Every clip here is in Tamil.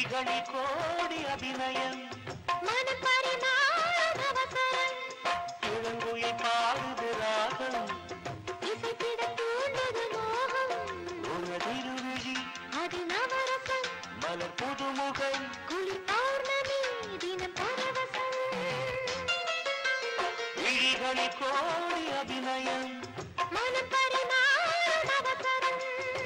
விழிகளில் கோடி அபிநயம் மனம் பரிமாறும் அவசரம் இளங்குயில் பாடுது ராகம் இசைத்திட தூண்டுது மோகம் உனதிருவிழி அது நவரசம் மலர் புதுமுகம் குளிர் பௌர்ணமி தினம் பரவசம் விழிகளில் கோடி அபிநயம் மனம் பரிமாறும் அவசரம்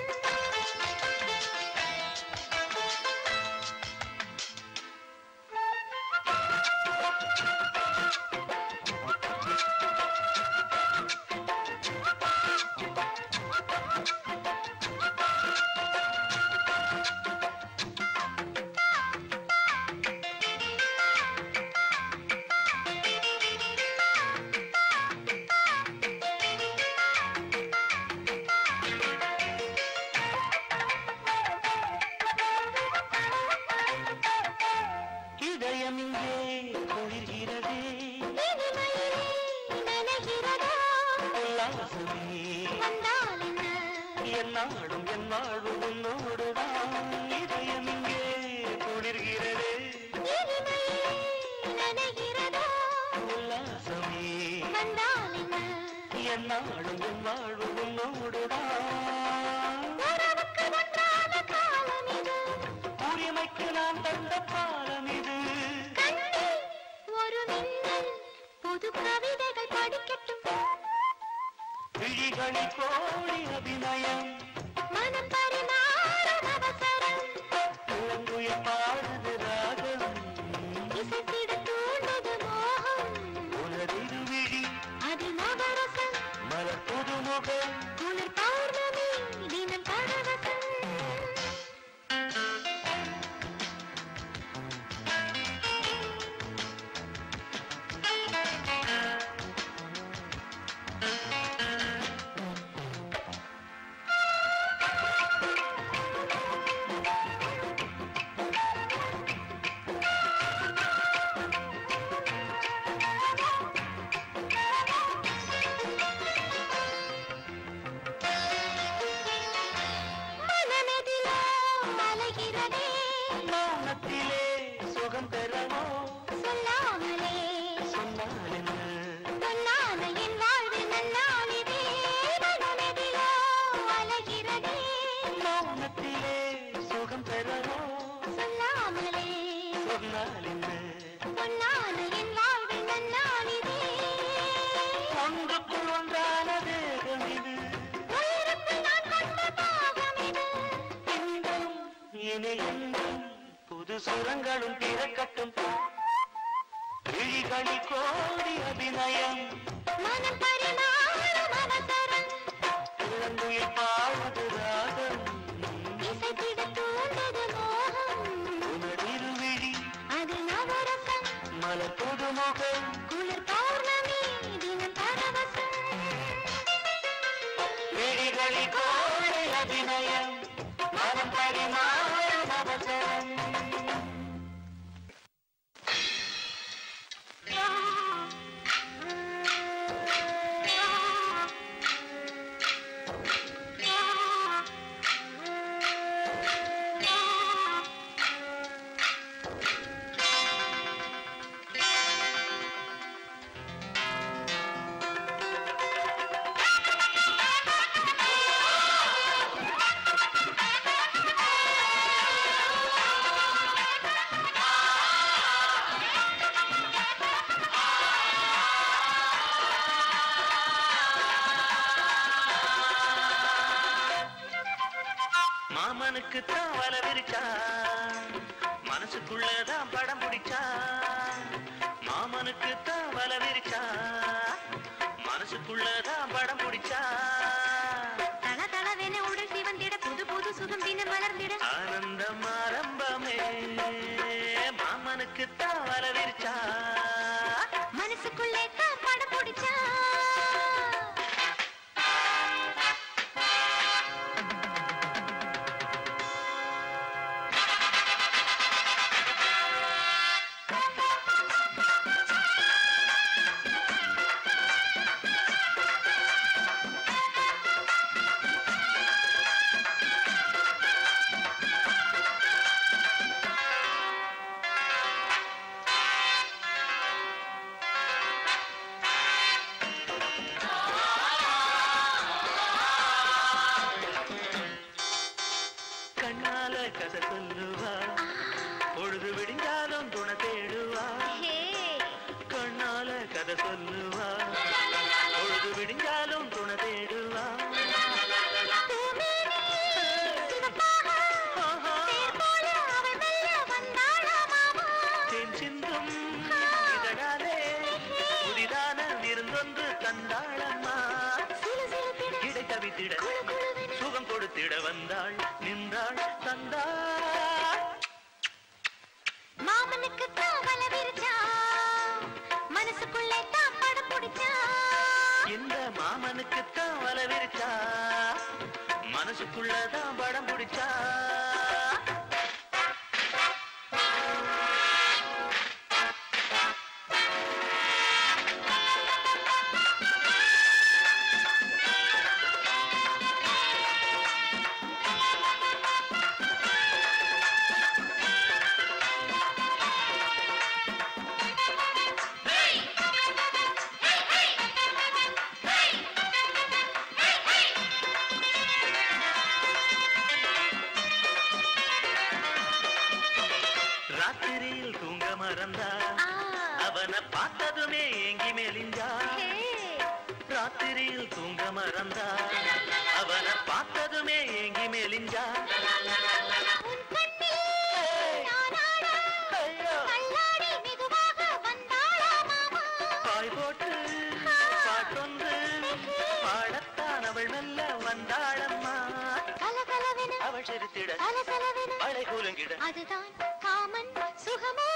இதயம் இங்கே குளிர்கிறதே இனிமையிலே நனைகிறதா உல்லாசமே வந்தால் என்ன என்னாடும் என் வாழ்வும் உன்னோடுதான் இதயம் இங்கே குளிர்கிறதே இனிமையிலே நனைகிறதா உல்லாசமே வந்தால் என்ன என்னாடும் என் வாழ்வும் உன்னோடுதான் உறவுக்கு ஒன்றான காலம் இது உரிமைக்கு நான் தந்த பாலம் இது கண்ணில் ஒரு மின்னல் புது கவிதைகள் படிக்கட்டும் விழிகளில் கோடி அபிநயம் மனம் பரிமாறும் அவசரம் இளங்குயில் பாடுது ராகம் இசைத்திட தூண்டுது மோகம் உனதிருவிழி அது நவரசம் மலர் புதுமுகம் குளிர் பௌர்ணமி தினம் பரவசம் மனமெதிலோ அலைகிறதே மௌனத்திலே சுகம் பெறவோ சொல்லாமலே சொன்னால் என்ன சொல்லாத என் வாழ்வு நன்னாளிதே மனமெதிலோ அலைகிறதே மௌனத்திலே சுகம் பெறவோ சொல்லாமலே சொன்னால் என்ன சொல்லாத என் வாழ்வு நன்னாளிதே ஒன்றுக்குள் ஒன்றான வேகம் இது உயிருக்கு நான் கொண்ட பாகம் இது இன்பம் இனி என்றும் புது சுரங்களும் பிறக்கட்டும் விழிகளில் கோடி அபிநயம் மனம் பரிமாறும் அவசரம் இளங்குயில் பாடுது ராகம் இசைத்திட தூண்டது மோகம் உனதிருவிழி அது நவரசம் மலர் புதுமுகம் குளிர் பௌர்ணமி தினம் பரவசம் விழிகளில் கோடி அபிநயம் மனம் பரிமாறும் அவசரம் மாமனுக்கு தான் வல விரிச்சா மனசுக்குள்ளதான் படம் பிடிச்சா மாமனுக்கு தான் வல விரிச்சா மனசுக்குள்ளதான் படம் பிடிச்சா தள தளவென உடல் சிவந்திட புது புது சுகம் தினம் மலர்ந்திட ஆனந்தம் ஆரம்பமே மாமனுக்கு தான் வல விரிச்சா மனசுக்குள்ளே தான் படம் பிடிச்சா கதை சொல்லுவா பொழுது விடிஞ்சாலும் துணை தேடுவா ஹே கண்ணால கதை சொல்லுவா பொழுது விடிஞ்சாலும் துணை தேடுவா பூமேனி சிவப்பாக ஆஹா. தேர் போல அவள் மெல்ல வந்தாளா மாமா தேன் சிந்தும் இதழாலே புதிதான விருந்தொன்று தந்தாளம்மா சிலு சிலுப்பிட இடை தவித்திட குளு குளுவென சுகம் கொடுத்திட வந்தாள் நின்றாள் தந்தாள் மாமனுக்கு காவல விரிச்சா மனசுக்குள்ளே தான் படம் பிடிச்சா இந்த மாமனுக்குத்தான் வல விரிச்சா மனசுக்குள்ளதான் படம் பிடிச்சா ராத்திரியில் தூங்க மறந்தா ஆ, அவனை பார்த்ததுமே ஏங்கி மெலிஞ்சா ஹே, ராத்திரியில் தூங்க மறந்தா அவனை பார்த்ததுமே ஏங்கி மெலிஞ்சா உன் கண்ணில் நான் ஆட, ஐயோ, தள்ளாடி மெதுவாக வந்தாளா மாமா பாய் போட்டு பாட்டொன்று பாடத்தான் அவள் மெல்ல வந்தாளம்மா கலகலவென அவள் சிரித்திட சலசலவென மழை கூலுங்கிட அதுதான் காமன் சுகமோ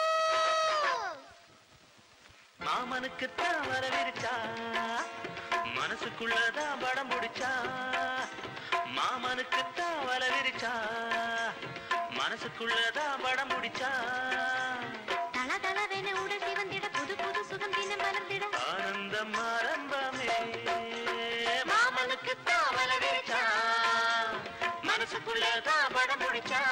மாமனுக்குத்தான் வரவிருச்சா மனசுக்குள்ளதான் படம் பிடிச்சா மாமனுக்குத்தான் வரவிருச்சா மனசுக்குள்ளதான் படம் பிடிச்சா தள தளவென உடல் சிவந்திட புது புது சுகம் தினம் மலர்ந்திட ஆனந்தம் ஆரம்பமே மாமனுக்குத்தான் வரவிருச்சா மனசுக்குள்ளதான் படம் பிடிச்சா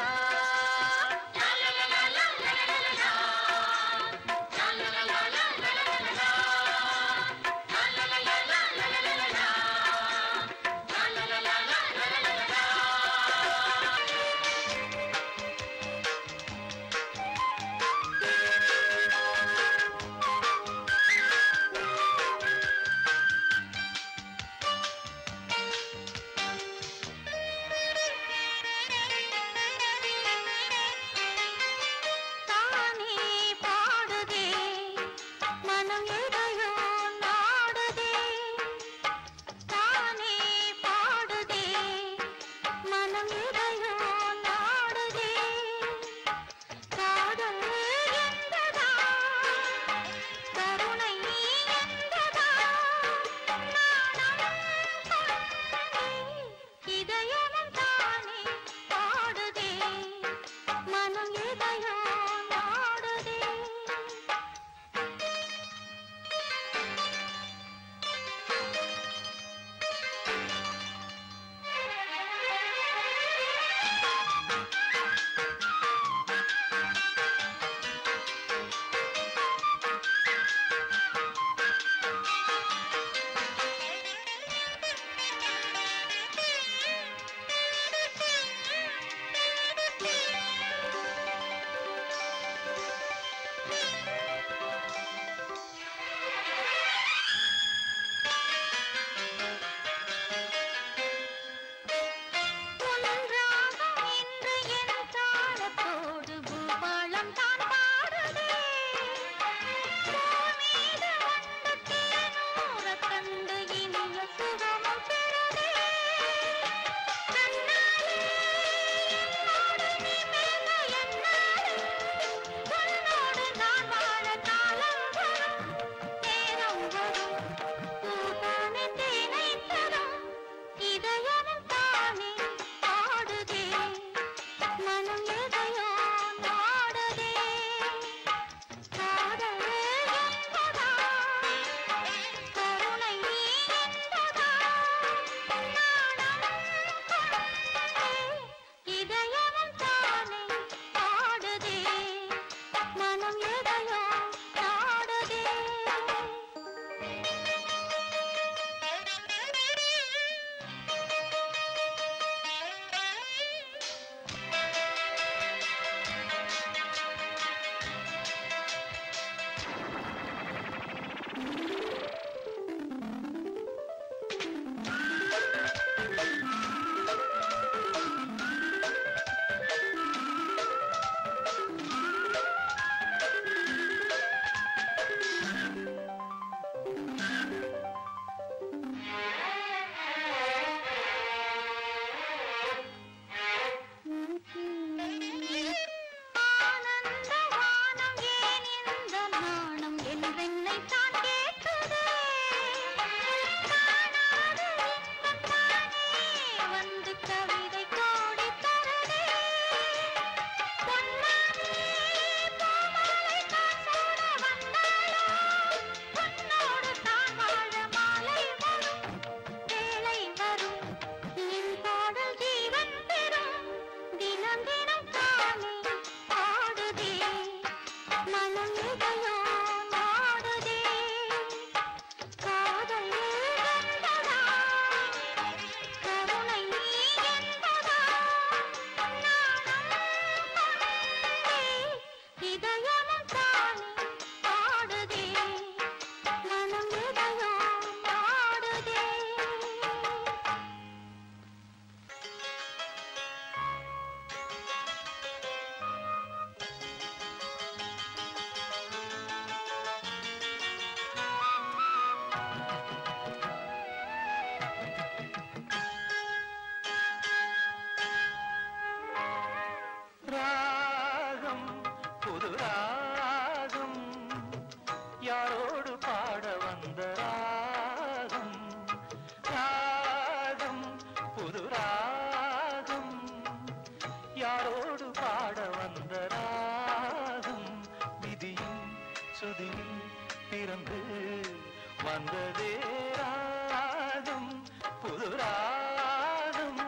வந்ததே ராகம் புது ராகம்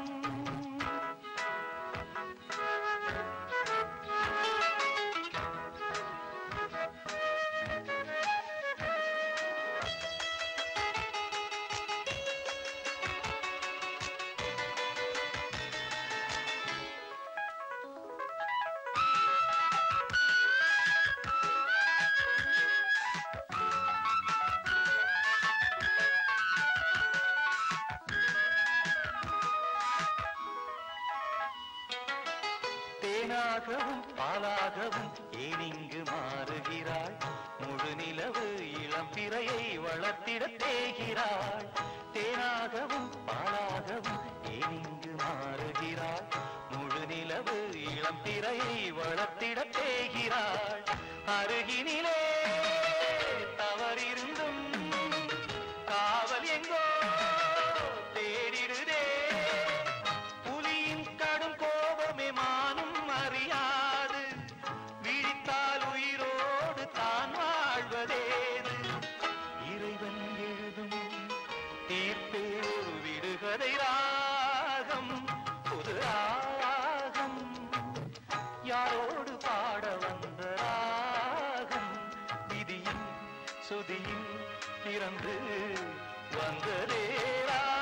தேனாகவும் பாலாகவும் ஏனிங்கு மாறுகிறாள் முழு நிலவு இளம் பிறையை வளர்த்திட தேகிறாள் தேனாகவும் பாலாகவும் ஏனிங்கு மாறுகிறாள் முழு நிலவு இளம் பிறையை வளர்த்திட தேகிறாள் அருகினிலே தவறிருந்தும் காவல் எங்கோ தேடிடுதே புலியின் கடும் கோபமே மானும் அறியாது விழித்தால் உயிரோடு தான் வாழ்வதேது இறைவன் எழுதும் தீர்ப்பே ஒரு விடுகதை ராகம் புது ராகம் யாரோடு பாட வந்த ராகம் விதியின் சுதியின் பிறந்து வந்ததே ராகம்